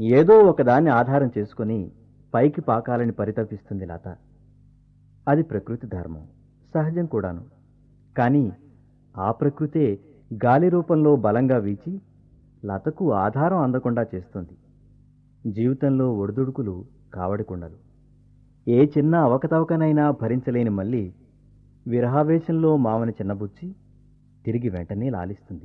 ఏదో ఒకదాన్ని ఆధారం చేసుకుని పైకి పాకాలని పరితపిస్తుంది లత అది ప్రకృతి ధర్మం సహజం కూడాను కానీ ఆ ప్రకృతే గాలి రూపంలో బలంగా వీచి లతకు ఆధారం అందకుండా చేస్తుంది జీవితంలో ఒడిదుడుకులు కావడికుండలు ఏ చిన్న అవకతవకనైనా భరించలేని మళ్ళీ విరహావేశంలో మామని చిన్నబుచ్చి తిరిగి వెంటనే లాలిస్తుంది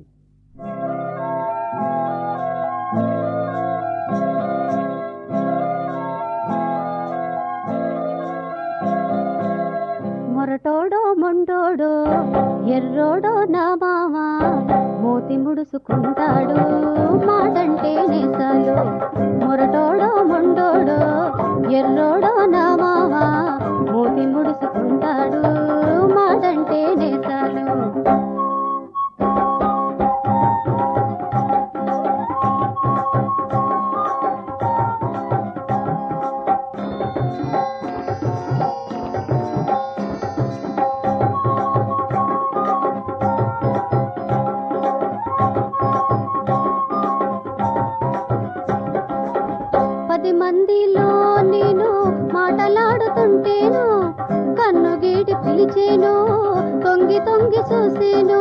మొరటోడో మొండోడో ఎర్రోడో నా మామ మూతి ముడుసుకుంటాడు మాటంటే నేసాలు మొరటోడో మొండోడో ఎర్రోడో నా మామ మూతి ముడుసుకుంటాడు మాటంటే నేసాలు పది మందిలో నేను మాటలాడుతుంటేను కన్ను గీటి పిలిచేను తొంగి తొంగి చూసేను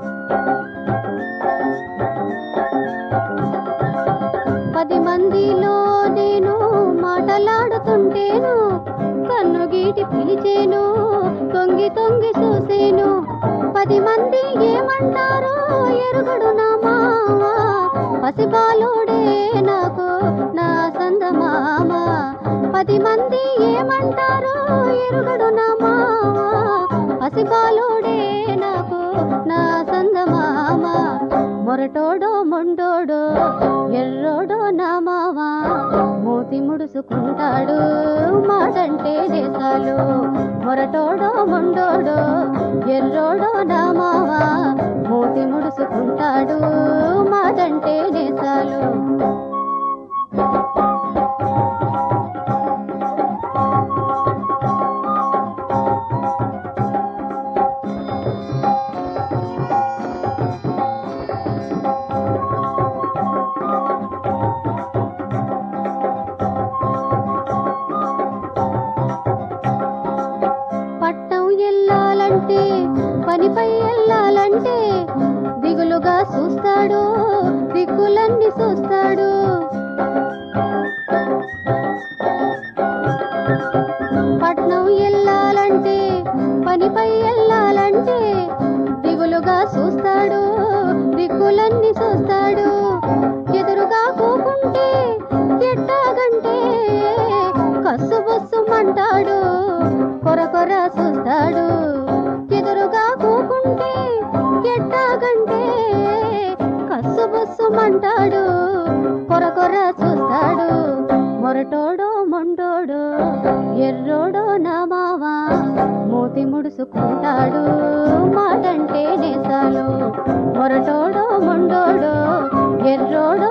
పది మందిలో నేను మాటలాడుతుంటేను కన్ను గీటి పిలిచేను తొంగి తొంగి చూసేను పది మంది ఏమంటారో ఎరుగుడు నా మామ పసిబాలుడే నాకు నా సందమామ పది మంది ఏమంటారో ఎరుగుడు నా మామ పసిబాలుడే నాకు నా సందమామ మొరటోడో మొండోడో ఎర్రోడో నా మామ మూతి ముడుసుకుంటాడు మాటంటే దేశాలు మొరటోడో మొండోడో ఎర్రోడో నా మామ మూతి ముడుసుకుంటాడు మాటంటే దేశాలు పట్నం వెళ్ళాలంటే పనిపై వెళ్ళాలంటే దిగులుగా చూస్తాడు దిక్కులన్నీ చూస్తాడు పట్నం వెళ్ళాలంటే పనిపై వెళ్ళాలంటే దిగులుగా చూస్తాడు దిక్కులన్నీ చూస్తాడు ఎదురుగా కూకుంటే ఎట్టాగంటే కస్సు బొస్సుమంటాడు కొర కొర చూస్తాడు ఎదురుగా కూకుంటే ఎట్టాగంటే కస్సు బొస్సుమంటాడు కొర కొర చూస్తాడు మొరటోడో మొండోడో ఎర్రోడో నా మావా మూతి ముడుసుకుంటాడు మాటంటే నేసాలు మొరటోడో మొండోడో ఎర్రోడో